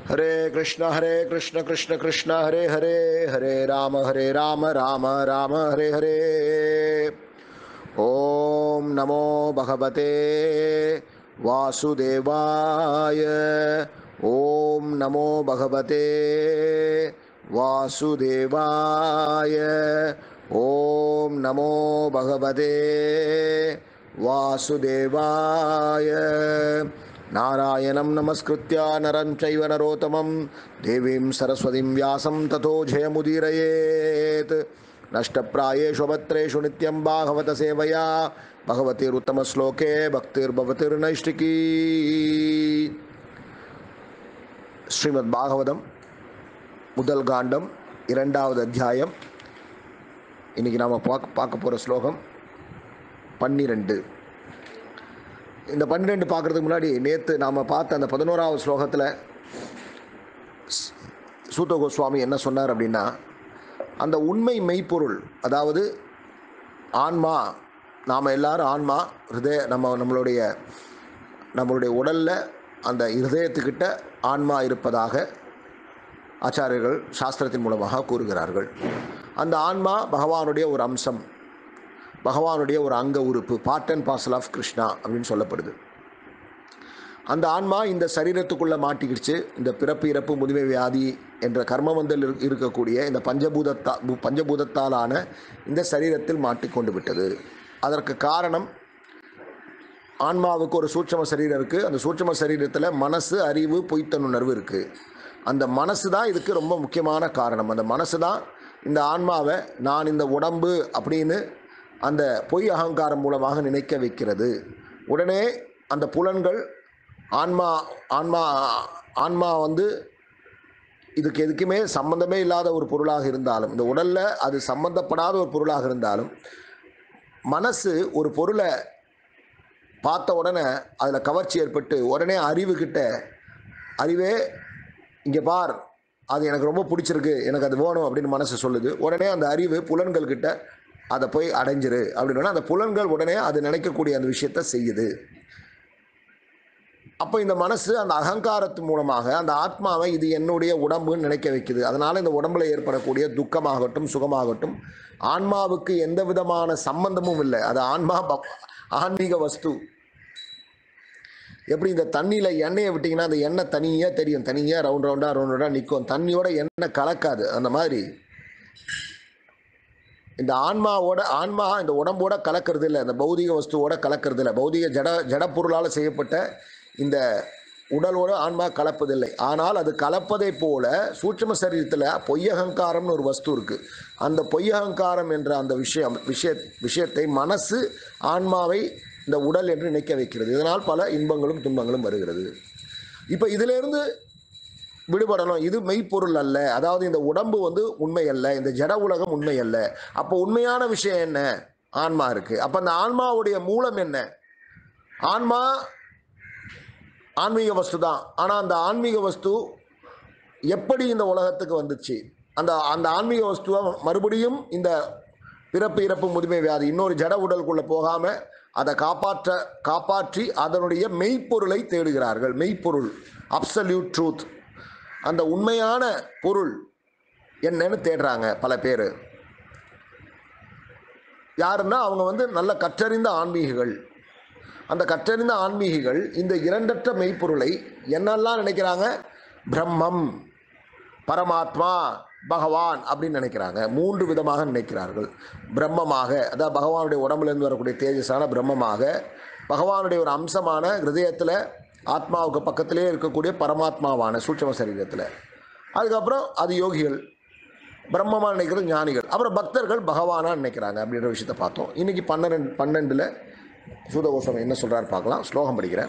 हरे कृष्ण हरे कृष्ण कृष्ण कृष्ण हरे हरे हरे राम हरे राम राम राम हरे हरे ॐ नमो भगवते वासुदेवाय ॐ नमो भगवते वासुदेवाय ॐ नमो भगवते वासुदेवाय नारायणं नमस्कृत्य नरं चैव नरोत्तमं देवीं सरस्वतीं व्यासं ततो जयमुदीरयेत् नष्टप्रायेषु भत्रेषु नित्यं भागवतसेवया भगवतीरुत्तमश्लोके भक्तिर्भवतिर्नैष्टिकी ஸ்ரீமத் பாகவதம் முதல் காண்டம் இரண்டாவது அத்தியாயம் இன்னைக்கு நாம் பார்க்க பார்க்க போகிற ஸ்லோகம் பன்னிரெண்டு இந்த பன்னிரெண்டு பார்க்குறதுக்கு முன்னாடி நேற்று நாம் பார்த்த அந்த பதினோராவது ஸ்லோகத்தில் சூத்த கோஸ்வாமி என்ன சொன்னார் அப்படின்னா அந்த உண்மை மெய்ப்பொருள் அதாவது ஆன்மா நாம் எல்லாரும் ஆன்மா ஹிருதய நம்ம நம்மளுடைய நம்மளுடைய உடலில் அந்த இருதயத்துக்கிட்ட ஆன்மா இருப்பதாக ஆச்சாரியர்கள் சாஸ்திரத்தின் மூலமாக கூறுகிறார்கள் அந்த ஆன்மா பகவானுடைய ஒரு அம்சம் பகவானுடைய ஒரு அங்க உறுப்பு part and parcel of Krishna அப்படின்னு சொல்லப்படுது அந்த ஆன்மா இந்த சரீரத்துக்குள்ளே மாட்டிக்கிடுச்சு இந்த பிறப்பு இறப்பு முதுமை வியாதி என்ற கர்மவந்தல் இரு- இருக்கக்கூடிய இந்த பஞ்சபூதத்தா பு- பஞ்சபூதத்தாலான இந்த சரீரத்தில் மாட்டிக்கொண்டு விட்டது அதற்கு காரணம் ஆன்மாவுக்கு ஒரு சூட்சம சரீரம் இருக்குது அந்த சூட்சம சரீரத்தில் மனசு அறிவு பொய்த்தனுணர்வு இருக்குது அந்த மனசு தான் இதுக்கு ரொம்ப முக்கியமான காரணம் அந்த மனசு தான் இந்த ஆன்மாவை நான் இந்த உடம்பு அப்படின்னு அந்த பொய் அகங்காரம் மூலமாக நினைக்க வைக்கிறது உடனே அந்த புலன்கள் ஆன்மா ஆன்மா ஆன்மா வந்து இதுக்கு எதுக்குமே சம்பந்தமே இல்லாத ஒரு பொருளாக இருந்தாலும் இந்த உடலில் அது சம்பந்தப்படாத ஒரு பொருளாக இருந்தாலும் மனசு ஒரு பொருளை பார்த்த உடனே அதில் கவர்ச்சி ஏற்பட்டு உடனே அறிவுக்கிட்ட அறிவே இங்கே பார் அது எனக்கு ரொம்ப பிடிச்சிருக்கு எனக்கு அது வேணும் அப்படின்னு மனசு சொல்லுது உடனே அந்த அறிவு புலன்கள் கிட்ட அதை போய் அடைஞ்சிரு அப்படின்னா அந்த புலன்கள் உடனே அது நினைக்கக்கூடிய அந்த விஷயத்தை செய்யுது அப்போ இந்த மனசு அந்த அகங்காரத்து மூலமாக அந்த ஆத்மாவை இது என்னுடைய உடம்புன்னு நினைக்க வைக்குது அதனால் இந்த உடம்புல ஏற்படக்கூடிய துக்கமாகட்டும் சுகமாகட்டும் ஆன்மாவுக்கு எந்த விதமான சம்பந்தமும் இல்லை அது ஆன்மா ப- ஆன்மீக வஸ்து எப்படி இந்த தண்ணியில் எண்ணெயை விட்டிங்கன்னா அந்த எண்ணெய் தனியாக தெரியும் தனியாக ரவுண்ட் ரவுண்டாக ரவுண்ட் ரவுண்டாக நிற்கும் தண்ணியோட எண்ணெய் கலக்காது அந்த மாதிரி இந்த ஆன்மாவோட ஆன்மா இந்த உடம்போட கலக்கிறது இல்லை இந்த பௌதிக வஸ்துவோட கலக்கிறது இல்லை பௌதிக ஜட ஜடப்பொருளால் செய்யப்பட்ட இந்த உடலோட ஆன்மா கலப்பதில்லை ஆனால் அது கலப்பதை போல சூட்சும சரீரத்தில் பொய்யகங்காரம்னு ஒரு வஸ்து இருக்குது அந்த பொய்யகங்காரம் என்ற அந்த விஷயம் விஷய விஷயத்தை மனசு ஆன்மாவை இந்த உடல் என்று நினைக்க வைக்கிறது இதனால் பல இன்பங்களும் துன்பங்களும் வருகிறது இப்போ இதிலிருந்து விடுபடணும் இது மெய்ப்பொருள் அல்ல அதாவது இந்த உடம்பு வந்து உண்மை அல்ல இந்த ஜட உலகம் உண்மை அல்ல அப்போ உண்மையான விஷயம் என்ன ஆன்மா இருக்கு அப்போ அந்த ஆன்மாவுடைய மூலம் என்ன ஆன்மா ஆன்மீக வஸ்து தான் ஆனால் அந்த ஆன்மீக வஸ்து எப்படி இந்த உலகத்துக்கு வந்துச்சு அந்த அந்த ஆன்மீக வஸ்துவை மறுபடியும் இந்த பிறப்பு இறப்பு முதுமை வியாதி இன்னொரு ஜட உடலுக்குள்ளே போகாமல் அதை காப்பாற்ற காப்பாற்றி அதனுடைய மெய்ப்பொருளை தேடுகிறார்கள் மெய்ப்பொருள் அப்சல்யூட் ட்ரூத் அந்த உண்மையான பொருள் என்னன்னு தேடுறாங்க பல பேர் யாருன்னா அவங்க வந்து நல்ல கற்றறிந்த ஆன்மீகிகள் அந்த கற்றறிந்த ஆன்மீகிகள் இந்த இரண்டற்ற மெய்ப்பொருளை என்னெல்லாம் நினைக்கிறாங்க பிரம்மம் பரமாத்மா பகவான் அப்படின்னு நினைக்கிறாங்க மூன்று விதமாக நினைக்கிறார்கள் பிரம்மமாக அதாவது பகவானுடைய உடம்புலேருந்து வரக்கூடிய தேஜஸான பிரம்மமாக பகவானுடைய ஒரு அம்சமான ஹிருதயத்தில் ஆத்மாவுக்கு பக்கத்திலே இருக்கக்கூடிய பரமாத்மாவான சூட்சம சரீரத்தில் அதுக்கப்புறம் அது யோகிகள் பிரம்மமாக நினைக்கிறது ஞானிகள் அப்புறம் பக்தர்கள் பகவானாக நினைக்கிறாங்க அப்படின்ற விஷயத்தை பார்த்தோம் இன்னைக்கு பன்னெண்டு பன்னெண்டில் சூதகோசம் என்ன சொல்கிறாரு பார்க்கலாம் ஸ்லோகம் படிக்கிறேன்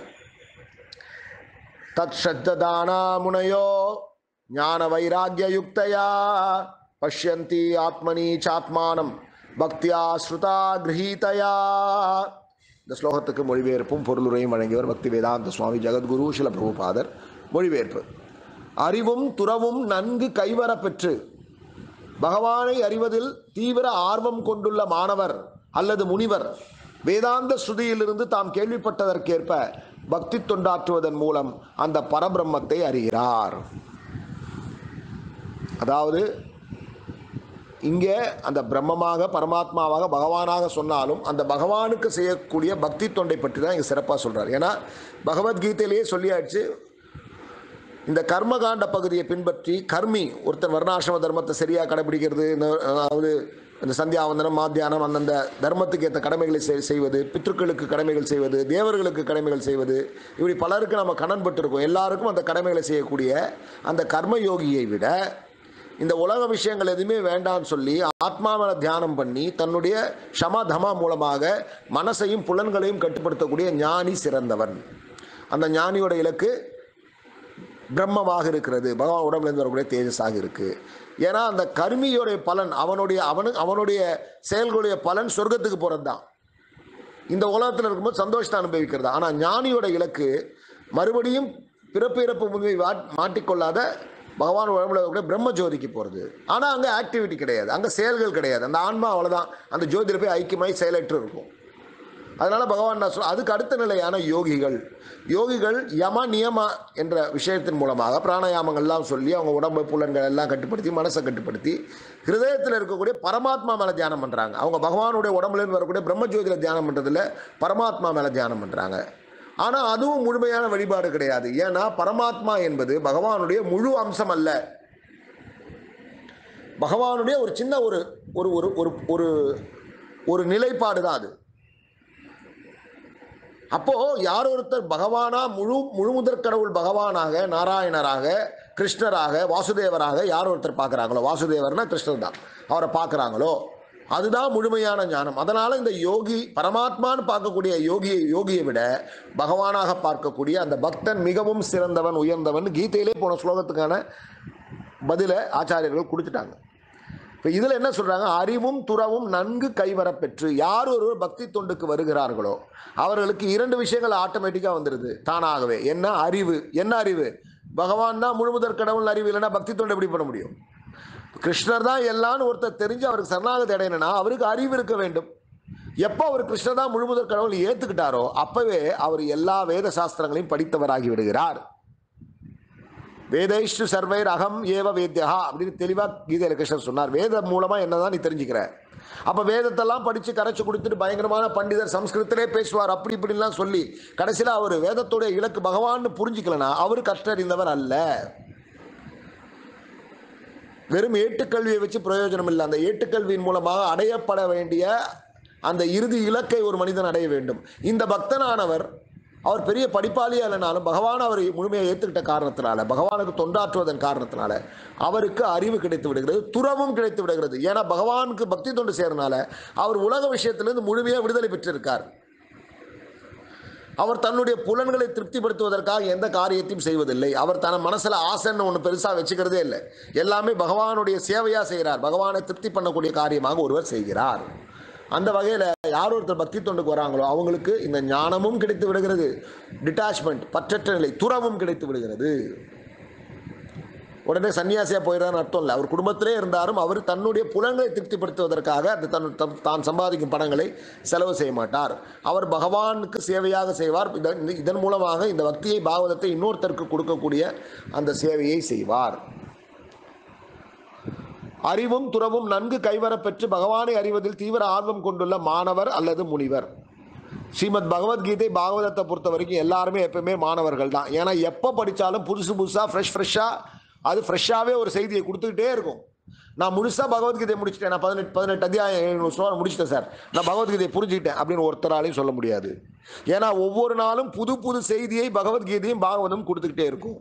தத் ஸ்ரத்ததானா முனையோ ஞான வைராகியயுக்தயா பஷ்யந்தி ஆத்மனி சாத்மானம் பக்தியா ஸ்ருதா கிரகீதயா இந்த ஸ்லோகத்துக்கு மொழிபெயர்ப்பும் பொருளுரையும் வழங்கியவர் பக்தி வேதாந்த சுவாமி ஜெகத்குரு சில பிரபுபாதர் மொழிபெயர்ப்பு அறிவும் துறவும் நன்கு கைவரப் பெற்று பகவானை அறிவதில் தீவிர ஆர்வம் கொண்டுள்ள மாணவர் அல்லது முனிவர் வேதாந்த ஸ்ருதியிலிருந்து தாம் கேள்விப்பட்டதற்கேற்ப பக்தி தொண்டாற்றுவதன் மூலம் அந்த பரபிரம்மத்தை அறிகிறார் அதாவது இங்கே அந்த பிரம்மமாக பரமாத்மாவாக பகவானாக சொன்னாலும் அந்த பகவானுக்கு செய்யக்கூடிய பக்தி தொண்டை பற்றி தான் இங்கே சிறப்பாக சொல்கிறார் ஏன்னா பகவத்கீதையிலேயே சொல்லியாச்சு இந்த கர்மகாண்ட பகுதியை பின்பற்றி கர்மி ஒருத்தர் வர்ணாசிரம தர்மத்தை சரியாக கடைபிடிக்கிறது இந்த அதாவது இந்த சந்தியாவந்தனம் மாத்தியானம் அந்தந்த தர்மத்துக்கு ஏற்ற கடமைகளை செய்- செய்வது பித்ருக்களுக்கு கடமைகள் செய்வது தேவர்களுக்கு கடமைகள் செய்வது இப்படி பலருக்கு நம்ம கடன் பட்டிருக்கோம் எல்லாருக்கும் அந்த கடமைகளை செய்யக்கூடிய அந்த கர்மயோகியை விட இந்த உலக விஷயங்கள் எதுவுமே வேண்டாம்னு சொல்லி ஆத்மாவில தியானம் பண்ணி தன்னுடைய ஷம தமா மூலமாக மனசையும் புலன்களையும் கட்டுப்படுத்தக்கூடிய ஞானி சிறந்தவன் அந்த ஞானியோட இலக்கு பிரம்மமாக இருக்கிறது பகவான் உடம்புல இருந்து வரக்கூடிய தேஜஸாக இருக்கு ஏன்னா அந்த கர்மியோடைய பலன் அவனுடைய அவனு அவனுடைய செயல்களுடைய பலன் சொர்க்கத்துக்கு போகிறது தான் இந்த உலகத்தில் இருக்கும்போது சந்தோஷத்தை அனுபவிக்கிறது ஆனால் ஞானியோட இலக்கு மறுபடியும் பிறப்பு இறப்பு முன்மை மாட்டிக்கொள்ளாத பகவான் உடம்புல இருக்கக்கூடிய பிரம்ம ஜோதிக்கு போகிறது ஆனால் அங்கே ஆக்டிவிட்டி கிடையாது அங்கே செயல்கள் கிடையாது அந்த ஆன்மா அவ்வளோதான் அந்த ஜோதியில் போய் ஐக்கியமாய் செயலற்று இருக்கும் அதனால பகவான் நான் சொல்ல அதுக்கு அடுத்த நிலையான யோகிகள் யோகிகள் யம நியம என்ற விஷயத்தின் மூலமாக பிராணாயாமங்கள்லாம் சொல்லி அவங்க உடம்பு புலன்கள் எல்லாம் கட்டுப்படுத்தி மனசை கட்டுப்படுத்தி ஹிருதயத்தில் இருக்கக்கூடிய பரமாத்மா மேலே தியானம் பண்ணுறாங்க அவங்க பகவானுடைய உடம்புலேருந்து வரக்கூடிய பிரம்மஜோதியில் தியானம் பண்ணுறதுல பரமாத்மா மேலே தியானம் பண்ணுறாங்க ஆனால் அதுவும் முழுமையான வழிபாடு கிடையாது ஏன்னா பரமாத்மா என்பது பகவானுடைய முழு அம்சம் அல்ல பகவானுடைய ஒரு சின்ன ஒரு ஒரு ஒரு ஒரு ஒரு ஒரு நிலைப்பாடு தான் அது அப்போ யார் ஒருத்தர் பகவானா முழு முழுமுதற் கடவுள் பகவானாக நாராயணராக கிருஷ்ணராக வாசுதேவராக யார் ஒருத்தர் பார்க்குறாங்களோ வாசுதேவர்னா கிருஷ்ணர் தான் அவரை பார்க்குறாங்களோ அதுதான் முழுமையான ஞானம் அதனால இந்த யோகி பரமாத்மான்னு பார்க்கக்கூடிய யோகியை யோகியை விட பகவானாக பார்க்கக்கூடிய அந்த பக்தன் மிகவும் சிறந்தவன் உயர்ந்தவன் கீதையிலே போன ஸ்லோகத்துக்கான பதிலை ஆச்சாரியர்கள் கொடுத்துட்டாங்க இப்போ இதில் என்ன சொல்கிறாங்க அறிவும் துறவும் நன்கு கைவரப் பெற்று யார் ஒருவர் பக்தி தொண்டுக்கு வருகிறார்களோ அவர்களுக்கு இரண்டு விஷயங்கள் ஆட்டோமேட்டிக்காக வந்துடுது தானாகவே என்ன அறிவு என்ன அறிவு பகவான் தான் முழுமுதற் கடவுள் அறிவு இல்லைன்னா பக்தி தொண்டு எப்படி பண்ண முடியும் கிருஷ்ணர் தான் எல்லாம்னு ஒருத்தர் தெரிஞ்சு அவருக்கு சரணாகதி அடையணும்னா அவருக்கு அறிவு இருக்க வேண்டும் எப்போ அவர் கிருஷ்ணர் தான் முழுமுதற் கடவுள் ஏற்றுக்கிட்டாரோ அப்பவே அவர் எல்லா வேத சாஸ்திரங்களையும் படித்தவராகி விடுகிறார் வேதைஷ்டு சர்வைர் அகம் ஏவ வேத்யா அப்படின்னு தெளிவாக கீதையில கிருஷ்ணர் சொன்னார் வேதம் மூலமா என்னதான் நீ தெரிஞ்சுக்கிற அப்ப வேதத்தெல்லாம் படிச்சு கரைச்சு கொடுத்துட்டு பயங்கரமான பண்டிதர் சம்ஸ்கிருதத்திலே பேசுவார் அப்படி இப்படிலாம் சொல்லி கடைசியில் அவர் வேதத்துடைய இலக்கு பகவான்னு புரிஞ்சுக்கலனா அவர் கஷ்டறிந்தவர் அல்ல வெறும் ஏட்டுக்கல்வியை வச்சு பிரயோஜனம் இல்லை அந்த ஏட்டுக்கல்வியின் மூலமாக அடையப்பட வேண்டிய அந்த இறுதி இலக்கை ஒரு மனிதன் அடைய வேண்டும் இந்த பக்தனானவர் அவர் பெரிய படிப்பாளியா இல்லைனாலும் பகவான் அவர் முழுமையாக ஏற்றுக்கிட்ட காரணத்தினால பகவானுக்கு தொண்டாற்றுவதன் காரணத்தினால அவருக்கு அறிவு கிடைத்து விடுகிறது துறவும் கிடைத்து விடுகிறது ஏன்னா பகவானுக்கு பக்தி தொண்டு செய்யறதுனால அவர் உலக விஷயத்திலிருந்து முழுமையாக விடுதலை பெற்றிருக்கார் அவர் தன்னுடைய புலன்களை திருப்திப்படுத்துவதற்காக எந்த காரியத்தையும் செய்வதில்லை அவர் தன் மனசுல ஆசைன்னு ஒன்று பெருசாக வச்சுக்கிறதே இல்லை எல்லாமே பகவானுடைய சேவையா செய்கிறார் பகவானை திருப்தி பண்ணக்கூடிய காரியமாக ஒருவர் செய்கிறார் அந்த வகையில் யார் ஒருத்தர் பக்தி தொண்டுக்கு வராங்களோ அவங்களுக்கு இந்த ஞானமும் கிடைத்து விடுகிறது டிட்டாச்மெண்ட் பற்றற்ற நிலை துறவும் கிடைத்து விடுகிறது உடனே சன்னியாசியா போயிடான்னு அர்த்தம் இல்லை அவர் குடும்பத்திலே இருந்தாலும் அவர் தன்னுடைய புலன்களை திருப்திப்படுத்துவதற்காக அந்த தன் தன்- தான் சம்பாதிக்கும் பணங்களை செலவு செய்ய மாட்டார் அவர் பகவானுக்கு சேவையாக செய்வார் இதன் இதன் மூலமாக இந்த பக்தியை பாகவதத்தை இன்னொருத்தருக்கு கொடுக்கக்கூடிய அந்த சேவையை செய்வார் அறிவும் துறவும் நன்கு கைவரப் பெற்று பகவானை அறிவதில் தீவிர ஆர்வம் கொண்டுள்ள மாணவர் அல்லது முனிவர் ஸ்ரீமத் பகவத்கீதை பாகவதத்தை பொறுத்த வரைக்கும் எல்லாருமே எப்பவுமே மாணவர்கள் தான் ஏன்னா எப்போ படித்தாலும் புதுசு புதுசாக ஃப்ரெஷ் ஃப்ரெஷ்ஷாக அது ஃப்ரெஷ்ஷாகவே ஒரு செய்தியை கொடுத்துக்கிட்டே இருக்கும் நான் முழுசாக பகவத்கீதை முடிச்சிட்டேன் நான் பதினெட்டு பதினெட்டு அத்தியாயம் எழுநூறு ஸ்லோகம் முடிச்சிட்டேன் சார் நான் பகவத்கீதையை புரிஞ்சுக்கிட்டேன் அப்படின்னு ஒருத்தராலையும் சொல்ல முடியாது ஏன்னா ஒவ்வொரு நாளும் புது புது செய்தியை பகவத்கீதையும் பாகவதம் கொடுத்துக்கிட்டே இருக்கும்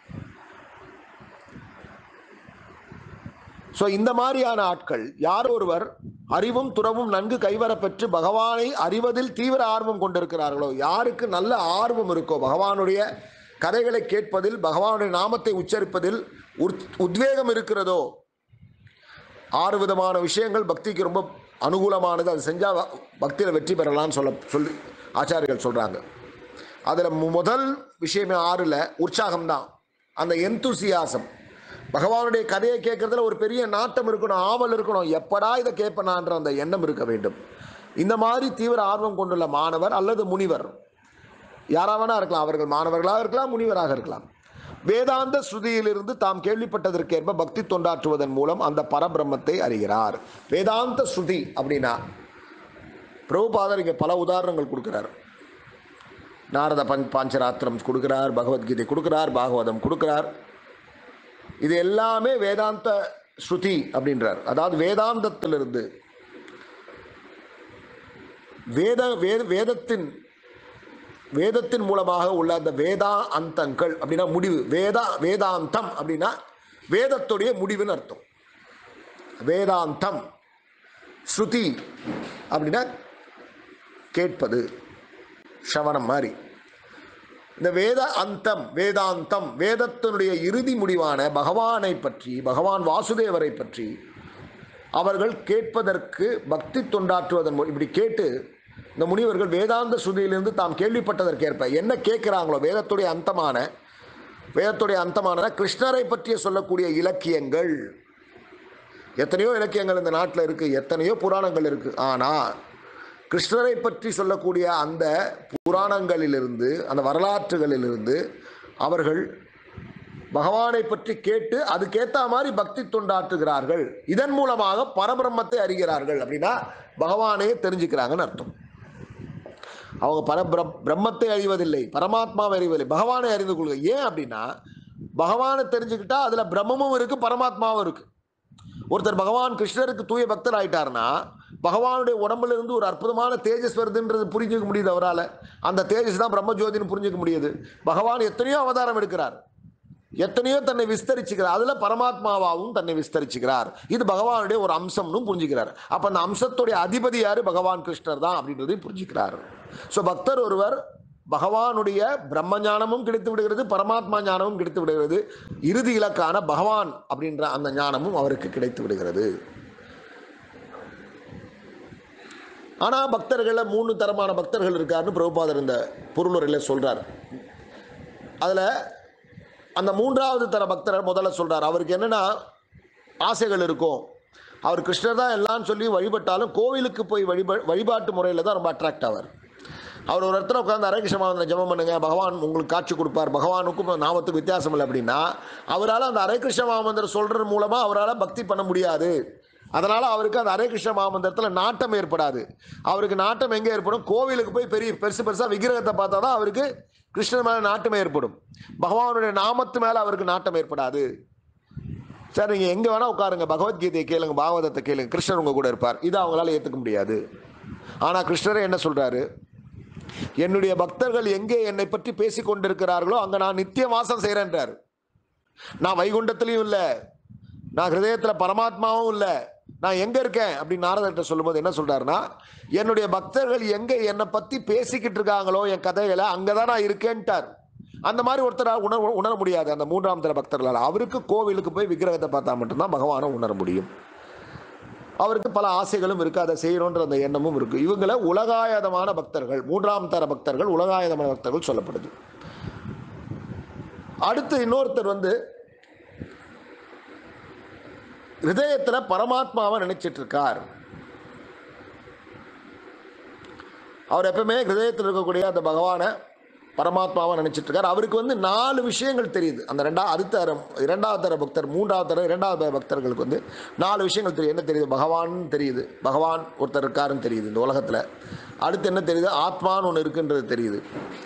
ஸோ இந்த மாதிரியான ஆட்கள் யார் ஒருவர் அறிவும் துறவும் நன்கு கைவரப் பெற்று பகவானை அறிவதில் தீவிர ஆர்வம் கொண்டிருக்கிறார்களோ யாருக்கு நல்ல ஆர்வம் இருக்கோ பகவானுடைய கதைகளை கேட்பதில் பகவானுடைய நாமத்தை உச்சரிப்பதில் உத்- உத்வேகம் இருக்கிறதோ ஆறு விதமான விஷயங்கள் பக்திக்கு ரொம்ப அனுகூலமானது அது செஞ்சால் பக்தியில் வெற்றி பெறலாம்னு சொல்ல சொல்லி ஆச்சாரியர்கள் சொல்கிறாங்க அதில் முதல் விஷயமே ஆறில் உற்சாகம்தான் அந்த எந்தூசியாசம் பகவானுடைய கதையை கேட்கறதுல ஒரு பெரிய நாட்டம் இருக்கணும் ஆவல் இருக்கணும் எப்படா இதை கேட்பனான்ற அந்த எண்ணம் இருக்க வேண்டும் இந்த மாதிரி தீவிர ஆர்வம் கொண்டுள்ள மாணவர் அல்லது முனிவர் யாராவனா இருக்கலாம் அவர்கள் மாணவர்களாக இருக்கலாம் முனிவராக இருக்கலாம் வேதாந்த ஸ்ருதியிலிருந்து தாம் கேள்விப்பட்டதற்கேற்ப பக்தி தொண்டாற்றுவதன் மூலம் அந்த பரபிரம்மத்தை அறிகிறார் வேதாந்த ஸ்ருதி அப்படின்னா பிரபுபாதர் இங்கே பல உதாரணங்கள் கொடுக்கிறார் நாரத பஞ் பாஞ்சராத்திரம் கொடுக்கிறார் பகவத்கீதை கொடுக்கிறார் பாகவதம் கொடுக்கிறார் இது எல்லாமே வேதாந்த ஸ்ருதி அப்படின்றார் அதாவது வேதாந்தத்திலிருந்து வேத வேத வேதத்தின் வேதத்தின் மூலமாக உள்ள அந்த வேதா அந்தங்கள் அப்படின்னா முடிவு வேதா வேதாந்தம் அப்படின்னா வேதத்துடைய முடிவுன்னு அர்த்தம் வேதாந்தம் ஸ்ருதி அப்படின்னா கேட்பது ஷவனம் மாதிரி இந்த வேத அந்தம் வேதாந்தம் வேதத்தினுடைய இறுதி முடிவான பகவானை பற்றி பகவான் வாசுதேவரை பற்றி அவர்கள் கேட்பதற்கு பக்தி தொண்டாற்றுவதன் மூலம் இப்படி கேட்டு இந்த முனிவர்கள் வேதாந்த சுதியிலிருந்து தாம் கேள்விப்பட்டதற்கேற்ப என்ன கேட்குறாங்களோ வேதத்துடைய அந்தமான வேதத்துடைய அந்தமான கிருஷ்ணரை பற்றிய சொல்லக்கூடிய இலக்கியங்கள் எத்தனையோ இலக்கியங்கள் இந்த நாட்டில் இருக்குது எத்தனையோ புராணங்கள் இருக்குது ஆனால் கிருஷ்ணரை பற்றி சொல்லக்கூடிய அந்த புராணங்களிலிருந்து அந்த வரலாற்றுகளிலிருந்து அவர்கள் பகவானை பற்றி கேட்டு அதுக்கேற்ற மாதிரி பக்தி தொண்டாற்றுகிறார்கள் இதன் மூலமாக பரபிரம்மத்தை அறிகிறார்கள் அப்படின்னா பகவானையே தெரிஞ்சுக்கிறாங்கன்னு அர்த்தம் அவங்க பரபிரம் பிரம்மத்தை அறிவதில்லை பரமாத்மாவை அறிவதில்லை பகவானை அறிந்து கொள்க ஏன் அப்படின்னா பகவானை தெரிஞ்சுக்கிட்டா அதில் பிரம்மமும் இருக்குது பரமாத்மாவும் இருக்குது ஒருத்தர் பகவான் கிருஷ்ணருக்கு தூய பக்தர் ஆயிட்டாருன்னா பகவானுடைய உடம்புல இருந்து ஒரு அற்புதமான தேஜஸ் வருதுன்றது புரிஞ்சுக்க முடியுது அவரால் அந்த தேஜஸ் தான் பிரம்மஜோதின்னு புரிஞ்சுக்க முடியுது பகவான் எத்தனையோ அவதாரம் எடுக்கிறார் எத்தனையோ தன்னை விஸ்தரிச்சுக்கிறார் அதுல பரமாத்மாவாகவும் தன்னை விஸ்தரிச்சுக்கிறார் இது பகவானுடைய ஒரு அம்சம்னு புரிஞ்சுக்கிறார் அப்ப அந்த அம்சத்துடைய அதிபதி யாரு பகவான் கிருஷ்ணர் தான் அப்படின்றதையும் புரிஞ்சுக்கிறார் ஸோ பக்தர் ஒருவர் பகவானுடைய பிரம்ம ஞானமும் கிடைத்து விடுகிறது பரமாத்மா ஞானமும் கிடைத்து விடுகிறது இறுதி இலக்கான பகவான் அப்படின்ற அந்த ஞானமும் அவருக்கு கிடைத்து விடுகிறது ஆனா பக்தர்கள்ல மூணு தரமான பக்தர்கள் இருக்காருன்னு பிரபுபாதர் இந்த பொருளுரையில் சொல்றார் அதுல அந்த மூன்றாவது தர பக்தர் முதல்ல சொல்றார் அவருக்கு என்னன்னா ஆசைகள் இருக்கும் அவர் கிருஷ்ணர் தான் எல்லாம் சொல்லி வழிபட்டாலும் கோவிலுக்கு போய் வழிபா வழிபாட்டு முறையில் தான் ரொம்ப அட்ராக்ட் ஆவார் அவர் ஒரு இடத்துல உட்காந்து அரகிருஷ்ண மாவந்த ஜெபம் பண்ணுங்க பகவான் உங்களுக்கு காட்சி கொடுப்பார் பகவானுக்கும் நாமத்துக்கும் வித்தியாசம் இல்லை அப்படின்னா அவரால் அந்த அரகிருஷ்ண மாமந்திரம் சொல்றது மூலமாக அவரால் பக்தி பண்ண முடியாது அதனால் அவருக்கு அந்த அரகிருஷ்ண மாமந்திரத்தில் நாட்டம் ஏற்படாது அவருக்கு நாட்டம் எங்கே ஏற்படும் கோவிலுக்கு போய் பெரிய பெருசு பெருசாக விக்கிரகத்தை பார்த்தா தான் அவருக்கு கிருஷ்ணன் மேலே நாட்டம் ஏற்படும் பகவானுடைய நாமத்து மேலே அவருக்கு நாட்டம் ஏற்படாது சார் நீங்கள் எங்கே வேணால் உட்காருங்க பகவத்கீதையை கேளுங்க பாகவதத்தை கேளுங்க கிருஷ்ணர் உங்கள் கூட இருப்பார் இதை அவங்களால ஏற்றுக்க முடியாது ஆனால் கிருஷ்ணரே என்ன சொல்கிறாரு என்னுடைய பக்தர்கள் எங்கே என்னை பற்றி பேசி கொண்டிருக்கிறார்களோ அங்கே நான் நித்திய வாசம் செய்கிறேன்றார் நான் வைகுண்டத்திலையும் இல்லை நான் ஹிருதயத்தில் பரமாத்மாவும் இல்லை நான் எங்கே இருக்கேன் அப்படின்னு நாரதர்கிட்ட சொல்லும்போது என்ன சொல்கிறாருன்னா என்னுடைய பக்தர்கள் எங்கே என்னை பற்றி பேசிக்கிட்டு இருக்காங்களோ என் கதைகளை அங்கே தான் நான் இருக்கேன்ட்டார் அந்த மாதிரி ஒருத்தரால் உணர உணர முடியாது அந்த மூன்றாம் தர பக்தர்களால் அவருக்கு கோவிலுக்கு போய் விக்கிரகத்தை பார்த்தா மட்டும்தான் பகவானை உணர முடியும் அவருக்கு பல ஆசைகளும் இருக்குது அதை செய்யணுன்ற அந்த எண்ணமும் இருக்குது இவங்கள உலகாயதமான பக்தர்கள் மூன்றாம் தர பக்தர்கள் உலகாயதமான பக்தர்கள் சொல்லப்படுது அடுத்து இன்னொருத்தர் வந்து ஹிருதயத்தில் பரமாத்மாவை நினைச்சிட்டு இருக்கார் அவர் எப்பவுமே ஹிருதயத்தில் இருக்கக்கூடிய அந்த பகவானை பரமாத்மாவை நினைச்சிட்டு இருக்கார் அவருக்கு வந்து நாலு விஷயங்கள் தெரியுது அந்த ரெண்டா அடுத்த தரம் இரண்டாவது தர பக்தர் மூன்றாவது தர இரண்டாவது தர பக்தர்களுக்கு வந்து நாலு விஷயங்கள் தெரியும் என்ன தெரியுது பகவான் தெரியுது பகவான் ஒருத்தர் இருக்காருன்னு தெரியுது இந்த உலகத்தில் அடுத்து என்ன தெரியுது ஆத்மான்னு ஒன்று இருக்குன்றது தெரியுது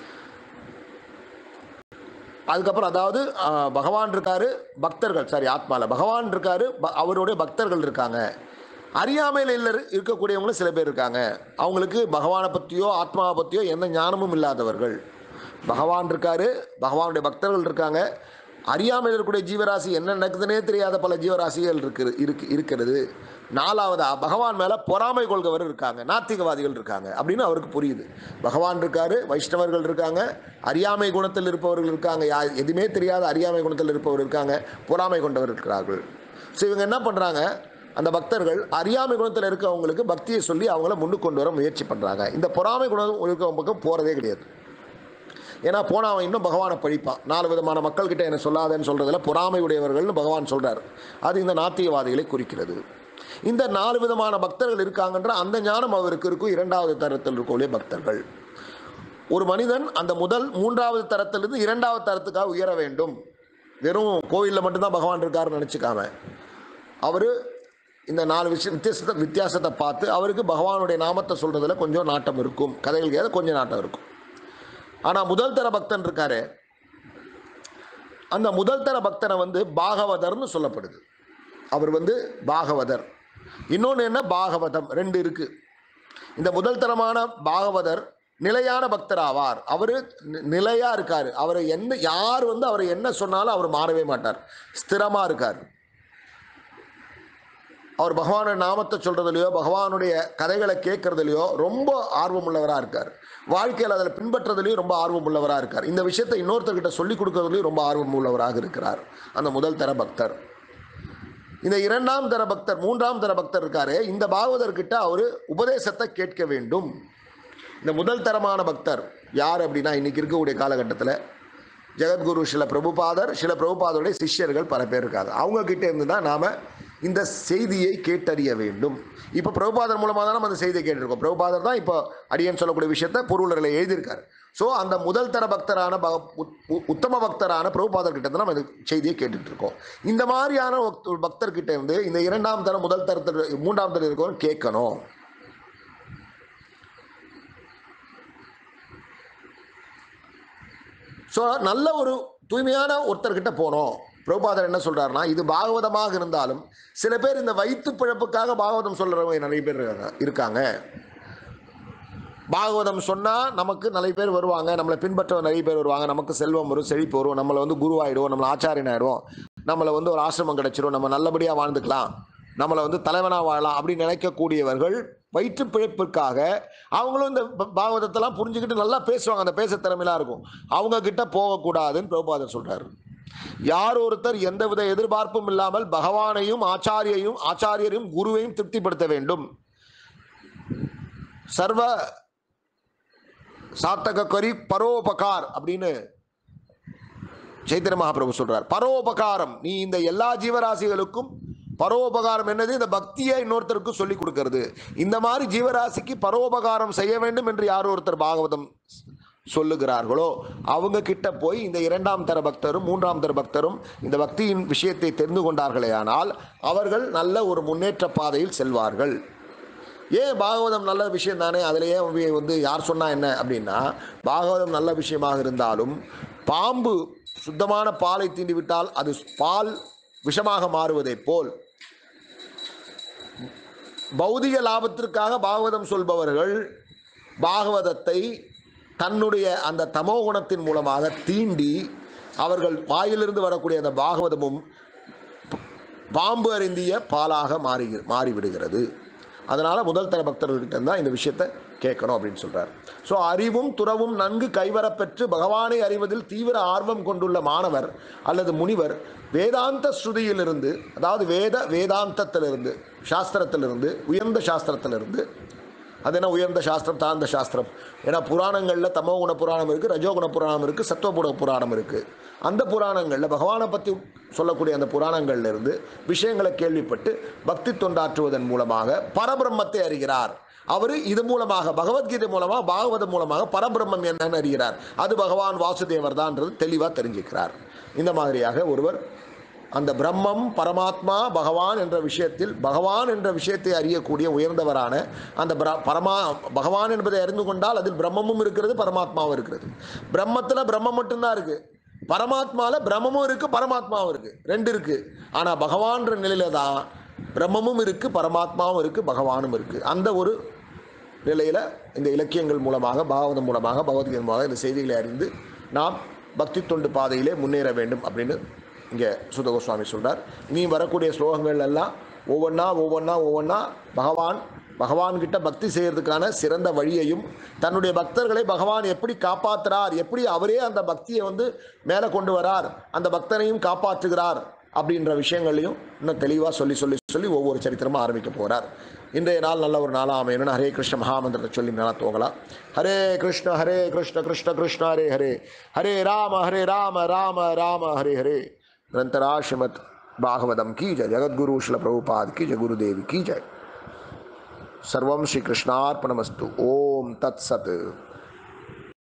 அதுக்கப்புறம் அதாவது ஆஹ், பகவான் இருக்காரு பக்தர்கள் சாரி ஆத்மால பகவான் இருக்காரு ப- அவருடைய பக்தர்கள் இருக்காங்க அறியாமையில் இல்ல இருக்கக்கூடியவங்களும் சில பேர் இருக்காங்க அவங்களுக்கு பகவானை பற்றியோ ஆத்மாவை பற்றியோ எந்த ஞானமும் இல்லாதவர்கள் பகவான் இருக்காரு பகவானுடைய பக்தர்கள் இருக்காங்க அறியாமையில் இருக்கக்கூடிய ஜீவராசி என்ன நடக்குதுன்னே தெரியாத பல ஜீவராசிகள் இருக்கு இருக்கு இருக்கிறது நாலாவதா பகவான் மேலே பொறாமை கொள்கவர் இருக்காங்க நாத்திகவாதிகள் இருக்காங்க அப்படின்னு அவருக்கு புரியுது பகவான் இருக்காரு வைஷ்ணவர்கள் இருக்காங்க அறியாமை குணத்தில் இருப்பவர்கள் இருக்காங்க யா எதுவுமே தெரியாத அறியாமை குணத்தில் இருப்பவர் இருக்காங்க பொறாமை கொண்டவர் இருக்கிறார்கள் ஸோ இவங்க என்ன பண்ணுறாங்க அந்த பக்தர்கள் அறியாமை குணத்தில் இருக்கவங்களுக்கு பக்தியை சொல்லி அவங்கள முன்னுக்கு கொண்டு வர முயற்சி பண்ணுறாங்க இந்த பொறாமை குணம் இருக்கவங்க பக்கம் போகிறதே கிடையாது ஏன்னா போனா அவன் இன்னும் பகவானை பழிப்பான் நாலு விதமான மக்கள்கிட்ட என்ன சொல்லாதேன்னு சொல்றதுல பொறாமை உடையவர்கள்னு பகவான் சொல்றார் அது இந்த நாத்திகவாதிகளை குறிக்கிறது இந்த நாலு விதமான பக்தர்கள் இருக்காங்கன்ற அந்த ஞானம் அவருக்கு இருக்கும் இரண்டாவது தரத்தில் இருக்கக்கூடிய பக்தர்கள் ஒரு மனிதன் அந்த முதல் மூன்றாவது தரத்திலிருந்து இரண்டாவது தரத்துக்காக உயர வேண்டும் வெறும் கோவிலில் மட்டும்தான் பகவான் இருக்காருன்னு நினச்சிக்காம அவர் இந்த நாலு விஷயம் வித்தியாசத்தை வித்தியாசத்தை பார்த்து அவருக்கு பகவானுடைய நாமத்தை சொல்கிறதுல கொஞ்சம் நாட்டம் இருக்கும் கதைகள் கேட்க கொஞ்சம் நாட்டம் இருக்கும் ஆனால் முதல் தர பக்தன் இருக்காரு அந்த முதல் தர பக்தனை வந்து பாகவதர்னு சொல்லப்படுது அவர் வந்து பாகவதர் இன்னொன்று என்ன பாகவதம் ரெண்டு இருக்கு இந்த முதல் தரமான பாகவதர் நிலையான பக்தர் ஆவார் அவர் நிலையா இருக்காரு அவர் என்ன யார் வந்து அவர் என்ன சொன்னாலும் அவர் மாறவே மாட்டார் ஸ்திரமா இருக்கார் அவர் பகவானுடைய நாமத்தை சொல்றதுலையோ பகவானுடைய கதைகளை கேட்கறதுலையோ ரொம்ப ஆர்வம் உள்ளவராக இருக்கார் வாழ்க்கையில் அதில் பின்பற்றதுலையும் ரொம்ப ஆர்வம் உள்ளவராக இருக்கார் இந்த விஷயத்தை இன்னொருத்தர்கிட்ட சொல்லிக் கொடுக்கறதுலையும் ரொம்ப ஆர்வம் உள்ளவராக இருக்கிறார் அந்த முதல் தர பக்தர் இந்த இரண்டாம் தர பக்தர் மூன்றாம் தர பக்தர் இருக்காரு இந்த பாகவதர்கிட்ட அவர் உபதேசத்தை கேட்க வேண்டும் இந்த முதல் தரமான பக்தர் யார் அப்படின்னா இன்னைக்கு இருக்கக்கூடிய காலகட்டத்தில் ஜெகத்குரு சில பிரபுபாதர் சில பிரபுபாதருடைய சிஷ்யர்கள் பல பேர் இருக்காங்க அவங்க கிட்ட இருந்து தான் நாம் இந்த செய்தியை கேட்டறிய வேண்டும் இப்போ பிரபுபாதர் மூலமாக தான் நம்ம அந்த செய்தியை கேட்டிருக்கோம் பிரபுபாதர் தான் இப்போ அடியன் சொல்லக்கூடிய விஷயத்தை பொருளரில் எழுதியிருக்காரு ஸோ அந்த முதல் தர பக்தரான ப- உத்- உ- உத்தம பக்தரான பிரபுபாதர் கிட்ட தான் நம்ம இந்த செய்தியை கேட்டுட்டு இருக்கோம் இந்த மாதிரியான ஒரு பக்தர் கிட்ட இருந்து இந்த இரண்டாம் தரம் முதல் தரத்தில் மூன்றாம் தரம் இருக்கவங்க கேட்கணும் ஸோ நல்ல ஒரு தூய்மையான ஒருத்தர்கிட்ட போனோம் பிரபுபாதர் என்ன சொல்றாருன்னா இது பாகவதமாக இருந்தாலும் சில பேர் இந்த வயிற்று பிழப்புக்காக பாகவதம் சொல்றவங்க நிறைய பேர் இருக்காங்க இருக்காங்க பாகவதம் சொன்னால் நமக்கு நிறைய பேர் வருவாங்க நம்மளை பின்பற்ற நிறைய பேர் வருவாங்க நமக்கு செல்வம் வரும் செழிப்பு வரும் நம்மளை வந்து குருவாயிடுவோம் நம்மளை ஆச்சாரியன் ஆயிடுவோம் நம்மளை வந்து ஒரு ஆசிரமம் கிடைச்சிரும் நம்ம நல்லபடியாக வாழ்ந்துக்கலாம் நம்மளை வந்து தலைவனாக வாழலாம் அப்படின்னு நினைக்கக்கூடியவர்கள் வயிற்று பிழைப்பிற்காக அவங்களும் இந்த ப- பாகவதத்தெல்லாம் புரிஞ்சுக்கிட்டு நல்லா பேசுவாங்க அந்த பேச திறமையிலாம் இருக்கும் அவங்க கிட்ட போகக்கூடாதுன்னு பிரபுபாதர் சொல்றாரு யார் ஒருத்தர் எந்தவித எதிர்பார்ப்பும் இல்லாமல் பகவானையும் ஆச்சாரியையும் ஆச்சாரியரையும் குருவையும் திருப்திப்படுத்த வேண்டும் சர்வ சாத்தக கரி பரோபகார் அப்படின்னு சைத்தன்ய மகாபிரபு சொல்றார் பரோபகாரம் நீ இந்த எல்லா ஜீவராசிகளுக்கும் பரோபகாரம் என்னது இந்த பக்தியை இன்னொருத்தருக்கு சொல்லி கொடுக்கிறது இந்த மாதிரி ஜீவராசிக்கு பரோபகாரம் செய்ய வேண்டும் என்று யார் ஒருத்தர் பாகவதம் சொல்லுகிறார்களோ அவங்க கிட்ட போய் இந்த இரண்டாம் தர பக்தரும் மூன்றாம் தர பக்தரும் இந்த பக்தியின் விஷயத்தை தெரிந்து கொண்டார்களேயானால் அவர்கள் நல்ல ஒரு முன்னேற்ற பாதையில் செல்வார்கள் ஏன் பாகவதம் நல்ல விஷயம் தானே அதிலேயே வந்து யார் சொன்னா என்ன அப்படின்னா பாகவதம் நல்ல விஷயமாக இருந்தாலும் பாம்பு சுத்தமான பாலை தீண்டி விட்டால் அது பால் விஷமாக மாறுவதைப் போல் பௌதிக லாபத்திற்காக பாகவதம் சொல்பவர்கள் பாகவதத்தை தன்னுடைய அந்த தமோ குணத்தின் மூலமாக தீண்டி அவர்கள் வாயிலிருந்து வரக்கூடிய அந்த பாகவதமும் பாம்பு அருந்திய பாலாக மாறி மாறிவிடுகிறது அதனால் முதல் தர பக்தர்கள்கிட்ட தான் இந்த விஷயத்தை கேட்கணும் அப்படின்னு சொல்றார் ஸோ அறிவும் துறவும் நன்கு கைவரப்பெற்று பகவானை அறிவதில் தீவிர ஆர்வம் கொண்டுள்ள மாணவர் அல்லது முனிவர் வேதாந்த ஸ்ருதியிலிருந்து அதாவது வேத வேதாந்தத்திலிருந்து சாஸ்திரத்திலிருந்து உயர்ந்த சாஸ்திரத்திலிருந்து அது என்ன உயர்ந்த சாஸ்திரம் தாழ்ந்த சாஸ்திரம் ஏன்னா புராணங்களில் தமோ குண புராணம் இருக்குது ரஜோகுண புராணம் இருக்குது சத்துவகுண புராணம் இருக்குது அந்த புராணங்களில் பகவானை பற்றி சொல்லக்கூடிய அந்த புராணங்கள்ல இருந்து விஷயங்களை கேள்விப்பட்டு பக்தி தொண்டாற்றுவதன் மூலமாக பரபிரம்மத்தை அறிகிறார் அவர் இது மூலமாக பகவத்கீதை மூலமாக பாகவதம் மூலமாக பரபிரம்மம் என்னன்னு அறிகிறார் அது பகவான் வாசுதேவர் தான்ன்றது தெளிவாக தெரிஞ்சுக்கிறார் இந்த மாதிரியாக ஒருவர் அந்த பிரம்மம் பரமாத்மா பகவான் என்ற விஷயத்தில் பகவான் என்ற விஷயத்தை அறியக்கூடிய உயர்ந்தவரான அந்த பிர- பரமா பகவான் என்பதை அறிந்து கொண்டால் அதில் பிரம்மமும் இருக்கிறது பரமாத்மாவும் இருக்கிறது பிரம்மத்தில் பிரம்மம் மட்டும்தான் இருக்கு பரமாத்மால பிரம்மமும் இருக்கு பரமாத்மாவும் இருக்கு ரெண்டு இருக்கு ஆனா பகவான்ற நிலையில தான் பிரம்மமும் இருக்கு பரமாத்மாவும் இருக்கு பகவானும் இருக்கு அந்த ஒரு நிலையில இந்த இலக்கியங்கள் மூலமாக பாகவதம் மூலமாக பகவத்கீதை மூலமாக இந்த செய்திகளை அறிந்து நாம் பக்தி தொண்டு பாதையிலே முன்னேற வேண்டும் அப்படின்னு இங்கே சுத கோஸ்வாமி சொல்றார் இனி வரக்கூடிய ஸ்லோகங்கள் எல்லாம் ஒவ்வொன்றா ஒவ்வொன்றா ஒவ்வொன்றா பகவான் பகவான்கிட்ட பக்தி செய்யறதுக்கான சிறந்த வழியையும் தன்னுடைய பக்தர்களை பகவான் எப்படி காப்பாத்துறார் எப்படி அவரே அந்த பக்தியை வந்து மேலே கொண்டு வரார் அந்த பக்தனையும் காப்பாற்றுகிறார் அப்படின்ற விஷயங்களையும் இன்னும் தெளிவாக சொல்லி சொல்லி சொல்லி ஒவ்வொரு சரித்திரமும் ஆரம்பிக்க போகிறார் இன்றைய நாள் நல்ல ஒரு நாளாக அமையணும்னு ஹரே கிருஷ்ண மகாமந்திரத்தை சொல்லி நல்லா தூங்கலாம் ஹரே கிருஷ்ண ஹரே கிருஷ்ண கிருஷ்ண கிருஷ்ண ஹரே ஹரே ஹரே ராம ஹரே ராம ராம ராம ஹரே ஹரே நிரந்தரா ஸ்ரீமத் பாகவதம் की जय जगद्गुरु शिल प्रभुपाद की जय गुरुदेव की जय सर्वं श्रीकृष्णार्पणमस्तु ओम तत्सत